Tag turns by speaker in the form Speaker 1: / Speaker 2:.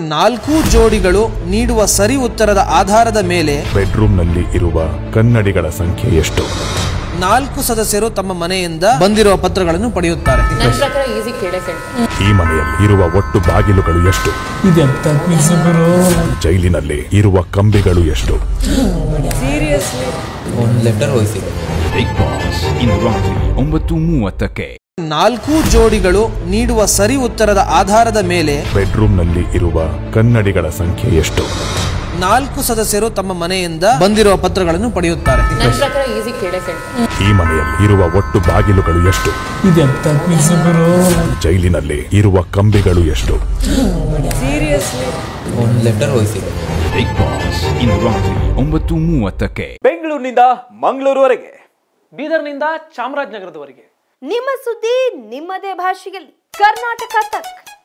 Speaker 1: ನಾಲ್ಕು ಜೋಡಿಗಳು ನೀಡುವ ಸರಿ ಉತ್ತರದ ಆಧಾರದ ಮೇಲೆ
Speaker 2: ಬೆಡ್ರೂಮ್ನಲ್ಲಿ ಇರುವ ಕನ್ನಡಿಗಳ ಸಂಖ್ಯೆ ಎಷ್ಟು
Speaker 1: ನಾಲ್ಕು ಸದಸ್ಯರು ತಮ್ಮ ಮನೆಯಿಂದ ಬಂದಿರುವ ಪತ್ರಗಳನ್ನು ಪಡೆಯುತ್ತಾರೆ
Speaker 3: ನನ್ನ ಪ್ರಕಾರ ಈಸಿ ಕೇಳೇ ಕೇಳ್ತಾರೆ
Speaker 2: ಈ ಮನೆಯಲ್ಲಿ ಇರುವ ಒಟ್ಟು ಬಾಗಿಲುಗಳು ಎಷ್ಟು
Speaker 4: ಇದೆಂತ ಕ್ವಿಜ್ ಗುರು
Speaker 2: ಜೈಲಿನಲ್ಲಿ ಇರುವ ಕಂಬಿಗಳು ಎಷ್ಟು
Speaker 5: ಒಂದು ಲೆಟರ್ ಹೋಗಿಸಿ
Speaker 6: ಬಿಗ್ ಬಾಸ್ ಇಂದು ರಾತ್ರಿ ಒಂಬತ್ತು ಮೂವತ್ತಕ್ಕೆ
Speaker 1: ನಾಲ್ಕು ಜೋಡಿಗಳು ನೀಡುವ ಸರಿ ಉತ್ತರದ ಆಧಾರದ ಮೇಲೆ
Speaker 2: ಬೆಡ್ರೂಮ್ನಲ್ಲಿ ಇರುವ ಕನ್ನಡಿಗಳ ಸಂಖ್ಯೆ ಎಷ್ಟು
Speaker 1: ನಾಲ್ಕು ಸದಸ್ಯರು ತಮ್ಮ ಮನೆಯಿಂದ ಬಂದಿರುವ ಪತ್ರಗಳನ್ನು ಪಡೆಯುತ್ತಾರೆ
Speaker 3: ನನ್ನ ಪ್ರಕಾರ ಈಸಿ ಕೇಳೇ ಕೇಳ್ತಾರೆ
Speaker 2: ಈ ಮನೆಯಲ್ಲಿ ಇರುವ ಒಟ್ಟು ಬಾಗಿಲುಗಳು ಎಷ್ಟು
Speaker 4: ಇದೆಂತ ಕ್ವಿಜ್ ಗುರು
Speaker 2: ಜೈಲಿನಲ್ಲಿ ಇರುವ ಕಂಬಿಗಳು ಎಷ್ಟು
Speaker 5: ಒಂದು ಲೆಟರ್ ಹೋಗಿಸಿ
Speaker 6: ಬಿಗ್ ಬಾಸ್ ಇಂದು ರಾತ್ರಿ ಒಂಬತ್ತು ಮೂವತ್ತಕ್ಕೆ
Speaker 7: ಬೆಂಗಳೂರಿನಿಂದ ಮಂಗಳೂರುವರೆಗೆ ಬೀದರ್ನಿಂದ ಚಾಮರಾಜನಗರದವರೆಗೆ
Speaker 8: ನಿಮ್ಮ ಸುದ್ದಿ ನಿಮ್ಮದೇ ಭಾಷೆಯಲ್ಲಿ ಕರ್ನಾಟಕ ತಕ್